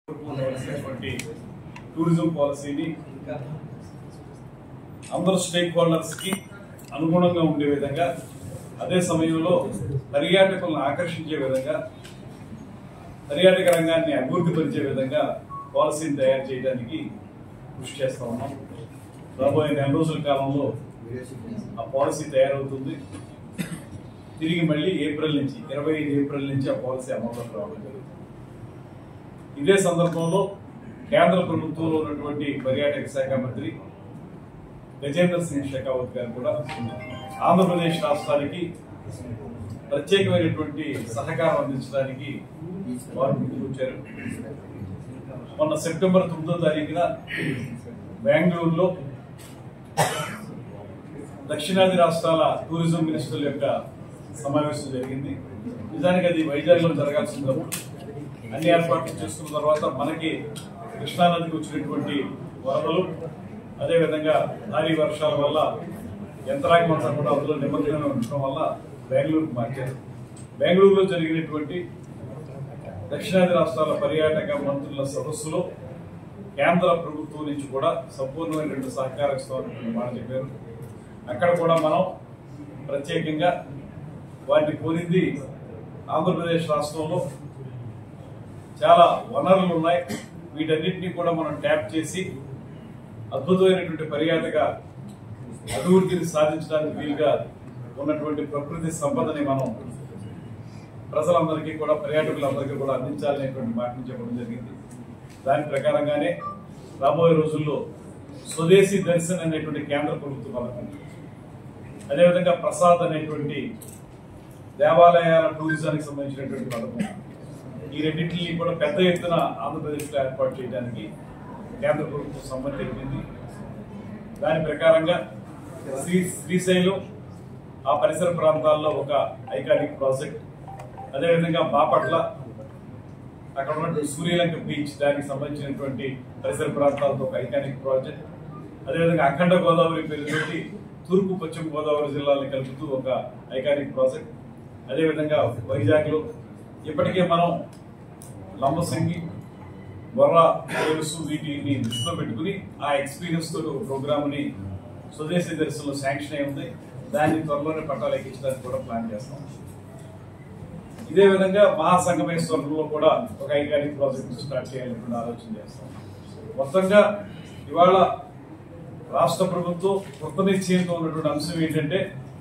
ఉండవలసినటువంటి టూరిజం పాలసీని అందరు స్టేక్ హోల్డర్స్ కి అనుగుణంగా ఉండే విధంగా అదే సమయంలో పర్యాటకులను ఆకర్షించే విధంగా పర్యాటక రంగాన్ని అభివృద్ధి పరిచే విధంగా పాలసీని తయారు చేయడానికి కృషి చేస్తా ఉన్నాం రాబోయే నెల రోజుల కాలంలో ఆ పాలసీ తయారవుతుంది తిరిగి మళ్ళీ ఏప్రిల్ నుంచి ఇరవై ఐదు ఏప్రిల్ నుంచి ఆ పాలసీ అమల్లోకి రావడం జరుగుతుంది ఇదే సందర్భంలో కేంద్ర ప్రభుత్వంలో ఉన్నటువంటి పర్యాటక శాఖ మంత్రి గజేంద్ర సింగ్ షెకావత్ గారు కూడా ఆంధ్రప్రదేశ్ రాష్ట్రానికి ప్రత్యేకమైనటువంటి సహకారం అందించడానికి వారు ముందుకు వచ్చారు మొన్న సెప్టెంబర్ తొమ్మిదో తారీఖున బెంగళూరులో దక్షిణాది రాష్ట్రాల టూరిజం మినిస్టర్ల యొక్క సమావేశం జరిగింది నిజానికి అది వైజాగ్లో జరగాల్సింది అన్ని ఏర్పాట్లు చేసుకున్న తర్వాత మనకి కృష్ణానదికి వచ్చినటువంటి వరదలు అదేవిధంగా భారీ వర్షాల వల్ల యంత్రాంగమంతా కూడా అందులో నిమగ్నమై ఉండటం వల్ల బెంగళూరుకు మార్చారు బెంగళూరులో జరిగినటువంటి దక్షిణాది రాష్ట్రాల పర్యాటక మంత్రుల సదస్సులో కేంద్ర ప్రభుత్వం నుంచి కూడా సంపూర్ణమైనటువంటి సహకారం ఇస్తామని మాట చెప్పారు అక్కడ కూడా మనం ప్రత్యేకంగా వాటిని కోరింది ఆంధ్రప్రదేశ్ రాష్ట్రంలో చాలా వనరులు ఉన్నాయి వీటన్నిటిని కూడా మనం ట్యాప్ చేసి అద్భుతమైనటువంటి పర్యాటక అభివృద్ధిని సాధించడానికి వీలుగా ఉన్నటువంటి ప్రకృతి సంపదని మనం ప్రజలందరికీ కూడా పర్యాటకులందరికీ కూడా అందించాలనేటువంటి మాటను చెప్పడం జరిగింది దాని ప్రకారంగానే రాబోయే రోజుల్లో స్వదేశీ దర్శన్ అనేటువంటి కేంద్ర ప్రభుత్వ పథకం అదేవిధంగా ప్రసాద్ అనేటువంటి దేవాలయాల టూరిజానికి సంబంధించినటువంటి పథకం ఈ రెండింటిని కూడా పెద్ద ఎత్తున ఆంధ్రప్రదేశ్లో ఏర్పాటు చేయడానికి కేంద్ర ప్రభుత్వం సమ్మతి తెలిపింది దాని ప్రకారంగా శ్రీ శ్రీశైలం ఆ పరిసర ప్రాంతాల్లో ఒక ఐకానిక్ ప్రాజెక్ట్ అదేవిధంగా బాపట్ల అక్కడ ఉన్నటువంటి సూర్యలంక బీచ్ దానికి సంబంధించినటువంటి పరిసర ప్రాంతాలతో ఒక ఐకానిక్ ప్రాజెక్ట్ అదేవిధంగా అఖండ గోదావరి పేరుతోటి తూర్పు పశ్చిమ గోదావరి జిల్లాలను కలుపుతూ ఒక ఐకానిక్ ప్రాజెక్ట్ అదేవిధంగా వైజాగ్లో ఇప్పటికే మనం లంబసింగి బొర్రా కేవ్స్ వీటిని దృష్టిలో పెట్టుకుని ఆ ఎక్స్పీరియన్స్ తోటి ఒక ప్రోగ్రామ్ని స్వదేశీ దర్శనంలో శాంక్షన్ అయి ఉంది దాన్ని త్వరలోనే పట్టాలు ఎక్కించడానికి కూడా ప్లాన్ చేస్తాం ఇదే విధంగా మహాసంగమేశ్వరంలో కూడా ఒక ఐకానిక్ ప్రాజెక్ట్ స్టార్ట్ చేయాలనుకున్న ఆలోచన చేస్తాం మొత్తంగా ఇవాళ రాష్ట్ర ప్రభుత్వం కృత నిశ్చయంతో ఉన్నటువంటి అంశం ఏంటంటే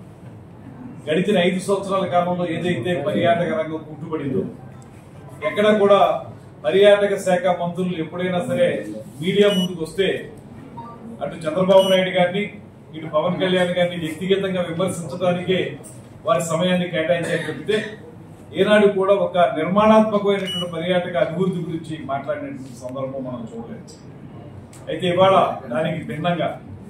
గడిచిన ఐదు సంవత్సరాల కాలంలో ఏదైతే పర్యాటక రంగం కుంటుపడిందో ఎక్కడ కూడా పర్యాటక శాఖ మంత్రులు ఎప్పుడైనా సరే మీడియా ముందుకు వస్తే అటు చంద్రబాబు నాయుడు గారిని ఇటు పవన్ కళ్యాణ్ గారిని వ్యక్తిగతంగా విమర్శించడానికే వారి సమయాన్ని కేటాయించారు చెప్తే ఏనాడు కూడా ఒక నిర్మాణాత్మకమైనటువంటి పర్యాటక అభివృద్ధి గురించి మాట్లాడినటువంటి సందర్భం మనం చూడలేదు అయితే ఇవాళ దానికి భిన్నంగా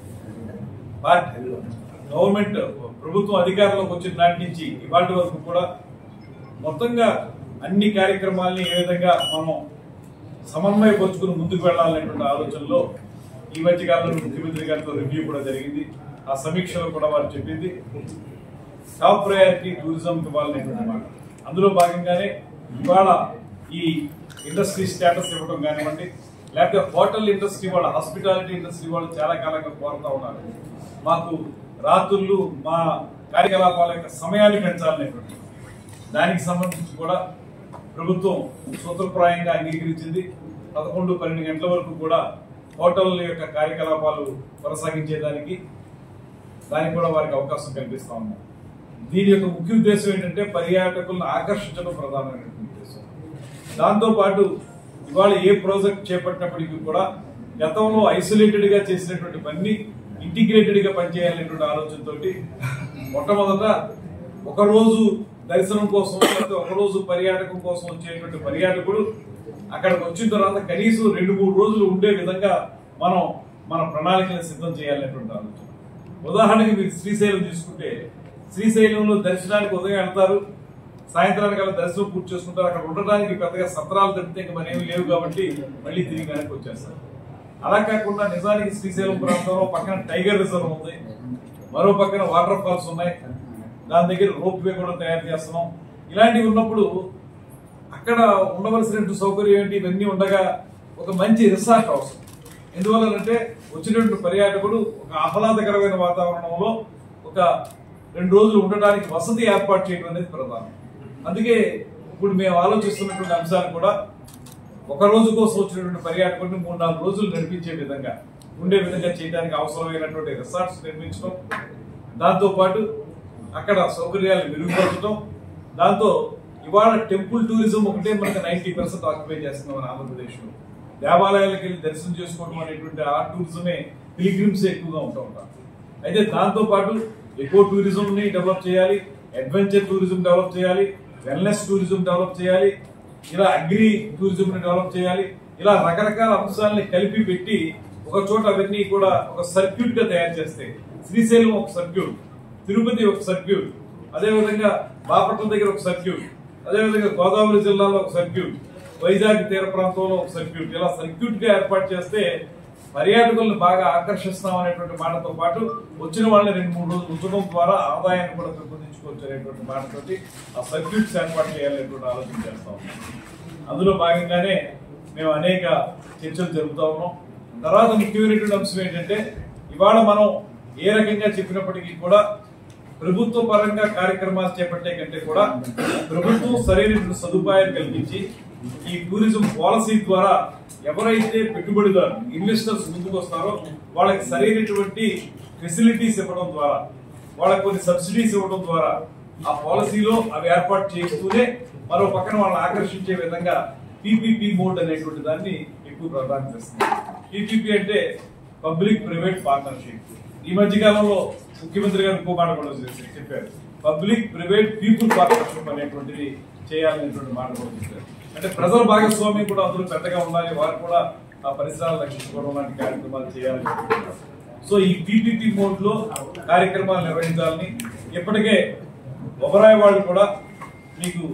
పార్టీ గవర్నమెంట్ ప్రభుత్వం అధికారంలోకి వచ్చిన నాటి నుంచి ఇవాటి వరకు కూడా మొత్తంగా అన్ని కార్యక్రమాల్ని ఏ విధంగా మనం సమన్వయపరుచుకుని ముందుకు వెళ్ళాలనేటువంటి ఆలోచనలో ఈ మధ్య కాలంలో ముఖ్యమంత్రి గారితో రివ్యూ కూడా జరిగింది ఆ సమీక్షలో కూడా వారు చెప్పింది టాప్ ప్రయారిటీ టూరిజం ఇవ్వాలనేటువంటి మాట అందులో భాగంగానే ఇవాళ ఈ ఇండస్ట్రీ స్టేటస్ ఇవ్వడం కానివ్వండి లేకపోతే హోటల్ ఇండస్ట్రీ వాళ్ళ హాస్పిటాలిటీ ఇండస్ట్రీ వాళ్ళు చాలా కాలంగా కోరుతా ఉన్నారు మాకు రాత్రులు మా కార్యకలాపాల యొక్క సమయాన్ని పెంచాలనేటువంటి దానికి సంబంధించి కూడా ప్రభుత్వం సూత్రప్రాయంగా అంగీకరించింది పదకొండు పన్నెండు గంటల వరకు కూడా హోటల్ యొక్క కార్యకలాపాలు కొనసాగించేదానికి దానికి కూడా వారికి అవకాశం కల్పిస్తా ఉన్నాం దీని యొక్క ముఖ్య ఉద్దేశం ఏంటంటే పర్యాటకులను ఆకర్షించడం ప్రధానమైనటువంటి ఉద్దేశం దాంతో పాటు ఇవాళ ఏ ప్రాజెక్ట్ చేపట్టినప్పటికీ కూడా గతంలో ఐసోలేటెడ్ గా చేసినటువంటి పని ఇంటిగ్రేటెడ్ గా పనిచేయాలనేటువంటి ఆలోచనతోటి మొట్టమొదట ఒక రోజు దర్శనం కోసం లేకపోతే ఒక రోజు పర్యాటకం కోసం వచ్చేటువంటి పర్యాటకుడు అక్కడికి వచ్చిన తర్వాత కనీసం రెండు మూడు రోజులు ఉండే విధంగా మనం మన ప్రణాళికలను సిద్ధం చేయాలనేటువంటి ఆలోచన ఉదాహరణకి మీరు శ్రీశైలం తీసుకుంటే శ్రీశైలంలో దర్శనానికి ఉదయం వెళ్తారు సాయంత్రానికి అలా దర్శనం పూర్తి చేసుకుంటారు అక్కడ ఉండడానికి పెద్దగా సత్రాలు తప్పితే ఇంకా మరేమి లేవు కాబట్టి మళ్ళీ తిరిగి వెనక్కి వచ్చేస్తారు అలా కాకుండా నిజానికి శ్రీశైలం ప్రాంతంలో పక్కన టైగర్ రిజర్వ్ ఉంది మరో పక్కన వాటర్ ఫాల్స్ ఉన్నాయి దాని దగ్గర రోప్ వే కూడా తయారు చేస్తున్నాం ఇలాంటివి ఉన్నప్పుడు అక్కడ ఉండవలసినటువంటి సౌకర్యం ఏంటి ఇవన్నీ ఉండగా ఒక మంచి రిసార్ట్ అవసరం ఎందువల్లనంటే వచ్చినటువంటి పర్యాటకుడు ఒక ఆహ్లాదకరమైన వాతావరణంలో ఒక రెండు రోజులు ఉండడానికి వసతి ఏర్పాటు చేయడం అనేది ప్రధానం అందుకే ఇప్పుడు మేము ఆలోచిస్తున్నటువంటి అంశాలు కూడా ఒక రోజు కోసం వచ్చినటువంటి పర్యాటకుడిని మూడు నాలుగు రోజులు నడిపించే విధంగా ఉండే విధంగా చేయడానికి అవసరమైనటువంటి రిసార్ట్స్ నిర్మించడం దాంతో పాటు అక్కడ సౌకర్యాలు మెరుగుపరచడం దాంతో ఇవాళ టెంపుల్ టూరిజం ఒకటే మనకి నైన్టీ పర్సెంట్ ఆక్యుపై చేస్తున్నాం మన ఆంధ్రప్రదేశ్లో దేవాలయాలకు వెళ్ళి దర్శనం చేసుకోవడం అనేటువంటి ఆ టూరిజమే పిలిగ్రిమ్స్ ఎక్కువగా ఉంటూ ఉంటారు అయితే దాంతో పాటు ఎకో టూరిజం ని డెవలప్ చేయాలి అడ్వెంచర్ టూరిజం డెవలప్ చేయాలి వెల్నెస్ టూరిజం డెవలప్ చేయాలి ఇలా అగ్రి టూరిజం ని డెవలప్ చేయాలి ఇలా రకరకాల అంశాలని కలిపి పెట్టి ఒక చోట అవన్నీ కూడా ఒక సర్క్యూట్ గా తయారు చేస్తే శ్రీశైలం ఒక సర్క్యూట్ తిరుపతి ఒక సర్క్యూట్ అదేవిధంగా బాపట్ల దగ్గర ఒక సర్క్యూట్ అదేవిధంగా గోదావరి జిల్లాలో ఒక సర్క్యూట్ వైజాగ్ తీర ప్రాంతంలో ఒక సర్క్యూట్ ఇలా సర్క్యూట్ గా ఏర్పాటు చేస్తే పర్యాటకులను బాగా ఆకర్షిస్తాం అనేటువంటి మాటతో పాటు వచ్చిన వాళ్ళని రెండు మూడు రోజులు ఉంచడం ద్వారా ఆదాయాన్ని కూడా పెంపొందించుకోవచ్చు అనేటువంటి మాటతోటి ఆ సర్క్యూట్స్ ఏర్పాటు చేయాలనేటువంటి ఆలోచన చేస్తా ఉన్నాం అందులో భాగంగానే మేము అనేక చర్చలు జరుపుతా ఉన్నాం తర్వాత ముఖ్యమైనటువంటి అంశం ఏంటంటే ఇవాళ మనం ఏ రకంగా చెప్పినప్పటికీ కూడా ప్రభుత్వ పరంగా కార్యక్రమాలు చేపట్టే కంటే కూడా ప్రభుత్వం సరైనటువంటి సదుపాయాలు కల్పించి ఈ టూరిజం పాలసీ ద్వారా ఎవరైతే పెట్టుబడిదారు ఇన్వెస్టర్స్ ముందుకు వస్తారో వాళ్ళకి సరైనటువంటి ఫెసిలిటీస్ ఇవ్వడం ద్వారా వాళ్ళకి కొన్ని సబ్సిడీస్ ఇవ్వడం ద్వారా ఆ పాలసీలో అవి ఏర్పాటు చేస్తూనే మరో పక్కన వాళ్ళని ఆకర్షించే విధంగా పీపీపీ మోడ్ అనేటువంటి దాన్ని ఎక్కువ ప్రాధాన్యత ఇస్తుంది పీపీపీ అంటే పబ్లిక్ ప్రైవేట్ పార్ట్నర్షిప్ ఈ మధ్య కాలంలో ముఖ్యమంత్రి గారు ఇంకో మాట కూడా చేసి- చెప్పారు పబ్లిక్ ప్రైవేట్ పీపుల్ పార్ట్నర్షిప్ అనేటువంటిది చేయాలనేటువంటి మాట కూడా చెప్పారు అంటే ప్రజల భాగస్వామ్యం కూడా అందులో పెద్దగా ఉండాలి వారు కూడా ఆ పరిసరాలు రక్షించుకోవడం లాంటి కార్యక్రమాలు చేయాలని చెప్తున్నారు. సో ఈ పీపీపీ మోడ్ లో కార్యక్రమాలు నిర్వహించాలని ఇప్పటికే ఒబరాయ్ వాళ్ళు కూడా మీకు